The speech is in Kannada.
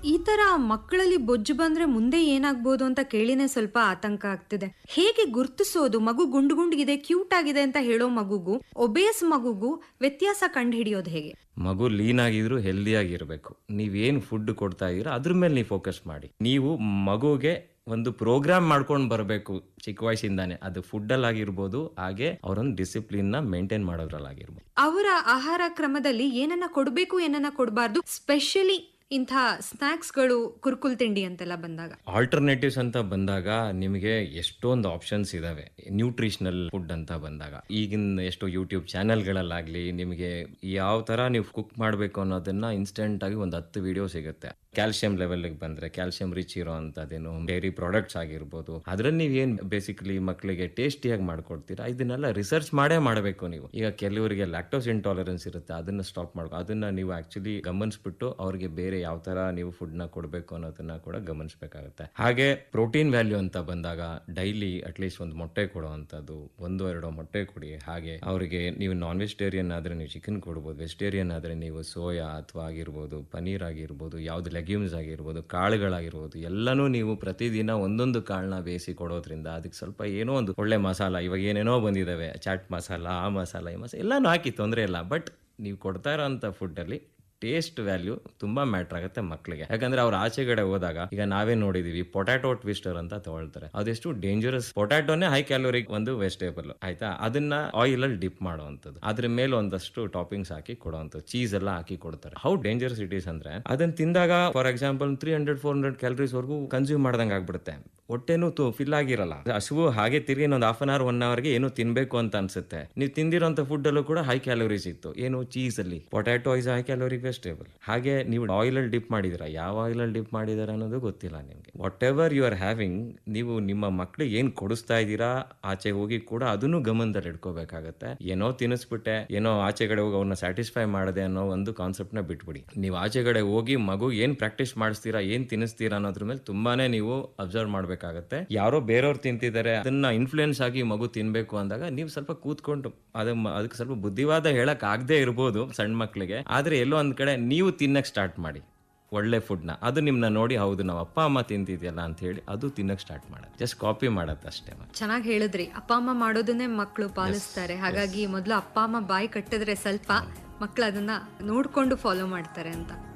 ಈ ತರ ಮಕ್ಕಳಲ್ಲಿ ಬೊಜ್ಜು ಬಂದ್ರೆ ಮುಂದೆ ಏನಾಗ್ಬೋದು ಅಂತ ಕೇಳಿನೇ ಸ್ವಲ್ಪ ಆತಂಕ ಆಗ್ತಿದೆ ಹೇಗೆ ಗುರ್ತಿಸೋದು ಮಗು ಗುಂಡು ಗುಂಡಿಗಿದೆ ಕ್ಯೂಟ್ ಆಗಿದೆ ಅಂತ ಹೇಳೋ ಮಗುಗೂ ಒಬೇಸ್ ಮಗುಗೂ ವ್ಯತ್ಯಾಸ ಕಂಡು ಹಿಡಿಯೋದು ಹೇಗೆ ಮಗು ಲೀನ್ ಆಗಿದ್ರು ಹೆಲ್ದಿ ಆಗಿರ್ಬೇಕು ನೀವೇನ್ ಫುಡ್ ಕೊಡ್ತಾ ಇದೀರ ಅದ್ರ ಮೇಲೆ ನೀವು ಫೋಕಸ್ ಮಾಡಿ ನೀವು ಮಗುಗೆ ಒಂದು ಪ್ರೋಗ್ರಾಮ್ ಮಾಡ್ಕೊಂಡು ಬರಬೇಕು ಚಿಕ್ಕ ವಯಸ್ಸಿಂದಾನೆ ಅದು ಫುಡ್ಡಲ್ಲಿ ಆಗಿರ್ಬೋದು ಹಾಗೆ ಅವರೊಂದು ಡಿಸಿಪ್ಲಿನ್ ನ ಮೇಂಟೈನ್ ಮಾಡೋದ್ರಲ್ಲಾಗಿರ್ಬೋದು ಅವರ ಆಹಾರ ಕ್ರಮದಲ್ಲಿ ಏನನ್ನ ಕೊಡಬೇಕು ಏನನ್ನ ಕೊಡಬಾರ್ದು ಸ್ಪೆಷಲಿ ಇಂಥ ಸ್ನಾಕ್ಸ್ಗಳು ಕುರ್ಕುಲ್ ತಿಂಡಿ ಅಂತೆಲ್ಲ ಬಂದಾಗ ಆಲ್ಟರ್ನೇಟಿವ್ಸ್ ಅಂತ ಬಂದಾಗ ನಿಮಗೆ ಎಷ್ಟೊಂದು ಆಪ್ಷನ್ಸ್ ಇದಾವೆ ನ್ಯೂಟ್ರಿಷನಲ್ ಫುಡ್ ಅಂತ ಬಂದಾಗ ಈಗಿನ ಎಷ್ಟು ಯೂಟ್ಯೂಬ್ ಚಾನೆಲ್ಗಳಲ್ಲಾಗ್ಲಿ ನಿಮಗೆ ಯಾವ ತರ ನೀವು ಕುಕ್ ಮಾಡಬೇಕು ಅನ್ನೋದನ್ನ ಇನ್ಸ್ಟೆಂಟ್ ಆಗಿ ಒಂದು ಹತ್ತು ವಿಡಿಯೋ ಸಿಗುತ್ತೆ ಕ್ಯಾಲ್ಸಿಯಂ ಲೆವೆಲ್ಗೆ ಬಂದ್ರೆ ಕ್ಯಾಲ್ಸಿಯಂ ರಿಚ್ ಇರೋ ಅಂತದೇನು ಡೈರಿ ಪ್ರಾಡಕ್ಟ್ಸ್ ಆಗಿರ್ಬೋದು ಅದ್ರಲ್ಲಿ ನೀವು ಏನ್ ಬೇಸಿಕಲಿ ಮಕ್ಕಳಿಗೆ ಟೇಸ್ಟಿಯಾಗಿ ಮಾಡ್ಕೊಡ್ತೀರಾ ಇದನ್ನೆಲ್ಲ ರಿಸರ್ಚ್ ಮಾಡೇ ಮಾಡಬೇಕು ನೀವು ಈಗ ಕೆಲವರಿಗೆ ಲ್ಯಾಕ್ಟೋಸ್ ಇಂಟಾಲರೆನ್ಸ್ ಇರುತ್ತೆ ಅದನ್ನ ಸ್ಟಾಪ್ ಮಾಡ್ಕೊ ಅದನ್ನ ನೀವು ಆಕ್ಚುಲಿ ಗಮನಿಸ್ಬಿಟ್ಟು ಅವ್ರಿಗೆ ಬೇರೆ ಯಾವ ತರ ನೀವು ಫುಡ್ ನ ಕೊಡಬೇಕು ಅನ್ನೋದನ್ನ ಕೂಡ ಗಮನಿಸಬೇಕಾಗುತ್ತೆ ಹಾಗೆ ಪ್ರೋಟೀನ್ ವ್ಯಾಲ್ಯೂ ಅಂತ ಬಂದಾಗ ಡೈಲಿ ಅಟ್ಲೀಸ್ಟ್ ಒಂದು ಮೊಟ್ಟೆ ಕೊಡುವಂಥದ್ದು ಒಂದು ಎರಡು ಮೊಟ್ಟೆ ಕೊಡಿ ಹಾಗೆ ಅವರಿಗೆ ನೀವು ನಾನ್ ವೆಜಿಟೇರಿಯನ್ ಆದ್ರೆ ನೀವು ಚಿಕನ್ ಕೊಡ್ಬೋದು ವೆಜಿಟೇರಿಯನ್ ಆದ್ರೆ ನೀವು ಸೋಯಾ ಅಥವಾ ಆಗಿರ್ಬೋದು ಪನೀರ್ ಆಗಿರ್ಬೋದು ಯಾವ್ದು ಲೆಗ್ಯೂಮ್ಸ್ ಆಗಿರ್ಬೋದು ಕಾಳುಗಳಾಗಿರ್ಬೋದು ಎಲ್ಲನೂ ನೀವು ಪ್ರತಿದಿನ ಒಂದೊಂದು ಕಾಳನ್ನ ಬೇಯಿಸಿ ಕೊಡೋದ್ರಿಂದ ಅದಕ್ಕೆ ಸ್ವಲ್ಪ ಏನೋ ಒಂದು ಒಳ್ಳೆ ಮಸಾಲ ಇವಾಗ ಏನೇನೋ ಬಂದಿದ್ದಾವೆ ಚಾಟ್ ಮಸಾಲ ಆ ಮಸಾಲ ಈ ಮಸಾಲ ಎಲ್ಲಾನು ಹಾಕಿ ತೊಂದರೆ ಇಲ್ಲ ಬಟ್ ನೀವು ಕೊಡ್ತಾ ಇರೋಂಥ ಫುಡ್ಡಲ್ಲಿ ಟೇಸ್ಟ್ ವ್ಯಾಲ್ಯೂ ತುಂಬಾ ಮ್ಯಾಟರ್ ಆಗುತ್ತೆ ಮಕ್ಕಳಿಗೆ ಯಾಕಂದ್ರೆ ಅವ್ರ ಆಚೆಗಡೆ ಹೋದಾಗ ಈಗ ನಾವೇ ನೋಡಿದೀವಿ ಪೊಟ್ಯಾಟೊ ಟ್ವಿಸ್ಟರ್ ಅಂತ ತಗೊಳ್ತಾರೆ ಅದೆಷ್ಟು ಡೇಂಜರಸ್ ಪೊಟ್ಯಾಟೋನೇ ಹೈ ಕ್ಯಾಲೋರಿ ಒಂದು ವೆಜಿಟೇಬಲ್ ಆಯ್ತಾ ಅದನ್ನ ಆಯಿಲ್ ಅಲ್ಲಿ ಡಿಪ್ ಮಾಡುವಂಥದ್ದು ಅದ್ರ ಮೇಲೆ ಒಂದಷ್ಟು ಟಾಪಿಂಗ್ಸ್ ಹಾಕಿ ಕೊಡುವಂಥದ್ದು ಚೀಸ್ ಎಲ್ಲ ಹಾಕಿ ಕೊಡ್ತಾರೆ ಹೌ ಡೇಂಜರಸ್ ಇಟ್ ಈಸ್ ಅಂದ್ರೆ ಅದನ್ನ ತಿಂದಾಗ for example three hundred four hundred calories ವರ್ಗೂ ಕನ್ಸ್ಯೂಮ್ ಮಾಡ್ದಂಗೆ ಆಗ್ಬಿಡುತ್ತೆ ಹೊಟ್ಟೆನೂ ಫಿಲ್ ಆಗಿರಲ್ಲ ಹಸುವು ಹಾಗೆ ತಿರ್ಗಿ ಇನ್ನೊಂದು ಹಾಫ್ ಅನ್ ಅವರ್ ಒನ್ ಅವರ್ಗೆ ಏನು ತಿನ್ಬೇಕು ಅಂತ ಅನ್ಸುತ್ತೆ ನೀವು ತಿಂದಿರೋಂಥ ಫುಡ್ ಅಲ್ಲೂ ಕೂಡ ಹೈ ಕ್ಯಾಲೋರೀಸ್ ಇತ್ತು ಏನು ಚೀಸ್ ಅಲ್ಲಿ potato is high calorie vegetable ಹಾಗೆ ನೀವು ಆಯಿಲ್ ಅಲ್ಲಿ ಡಿಪ್ ಮಾಡಿದಿರಾ ಯಾವ ಆಯಿಲ್ ಅಲ್ಲಿ ಡಿಪ್ ಮಾಡಿದಾರೆ ಅನ್ನೋದು ಗೊತ್ತಿಲ್ಲ ನಿಮ್ಗೆ whatever you are having ನೀವು ನಿಮ್ಮ ಮಕ್ಳಿಗೆ ಏನ್ ಕೊಡಿಸ್ತಾ ಇದ್ದೀರಾ ಆಚೆ ಹೋಗಿ ಕೂಡ ಅದನ್ನು ಗಮನದಲ್ಲಿ ಇಟ್ಕೋಬೇಕಾಗತ್ತೆ ಏನೋ ತಿನ್ನಿಸ್ಬಿಟ್ಟೆ ಏನೋ ಆಚೆಗಡೆ ಹೋಗಿ ಅವ್ರನ್ನ ಸ್ಯಾಟಿಸ್ಫೈ ಮಾಡದೆ ಅನ್ನೋ ಒಂದು ಕಾನ್ಸೆಪ್ಟ್ ನ ಬಿಟ್ಬಿಡಿ ನೀವು ಆಚೆಗಡೆ ಹೋಗಿ ಮಗು ಏನ್ ಪ್ರಾಕ್ಟೀಸ್ ಮಾಡಿಸ್ತೀರಾ ಏನ್ ತಿನ್ನಿಸ್ತೀರಾ ಅನ್ನೋದ್ರ ಮೇಲೆ ತುಂಬಾನೇ ನೀವು ಅಬ್ಸರ್ವ್ ಮಾಡ್ಬೇಕಾಗತ್ತೆ ಯಾರೋ ಬೇರೆಯವ್ರು ತಿಂತಿದ್ದಾರೆ ಅದನ್ನ ಇನ್ಫ್ಲೂಯೆನ್ಸ್ ಆಗಿ ಮಗು ತಿನ್ಬೇಕು ಅಂದಾಗ ನೀವು ಸ್ವಲ್ಪ ಕೂತ್ಕೊಂಡು ಅದ ಅದಕ್ಕೆ ಸ್ವಲ್ಪ ಬುದ್ಧಿವಾದ ಹೇಳಕ್ ಆಗದೆ ಇರ್ಬೋದು ಸಣ್ಣ ಮಕ್ಳಿಗೆ ಆದ್ರೆ ಎಲ್ಲೋ ಒಂದ್ ಕಡೆ ನೀವು ತಿನ್ನಕ್ ಸ್ಟಾರ್ಟ್ ಮಾಡಿ ಒಳ್ಳೆ ಫುಡ್ನ ಅದು ನಿಮ್ನ ನೋಡಿ ಹೌದು ನಾವು ಅಪ್ಪ ಅಮ್ಮ ತಿಂತಿದ್ಯಲ್ಲ ಅಂತ ಹೇಳಿ ಅದು ತಿನ್ನಕ್ ಸ್ಟಾರ್ಟ್ ಮಾಡೋದು ಜಸ್ಟ್ ಕಾಪಿ ಮಾಡತ್ತೆ ಅಷ್ಟೇ ಚೆನ್ನಾಗಿ ಹೇಳಿದ್ರಿ ಅಪ್ಪ ಅಮ್ಮ ಮಾಡೋದನ್ನೇ ಮಕ್ಕಳು ಪಾಲಿಸ್ತಾರೆ ಹಾಗಾಗಿ ಮೊದಲು ಅಪ್ಪ ಅಮ್ಮ ಬಾಯಿ ಕಟ್ಟಿದ್ರೆ ಸ್ವಲ್ಪ ಮಕ್ಕಳು ಅದನ್ನ ನೋಡ್ಕೊಂಡು ಫಾಲೋ ಮಾಡ್ತಾರೆ ಅಂತ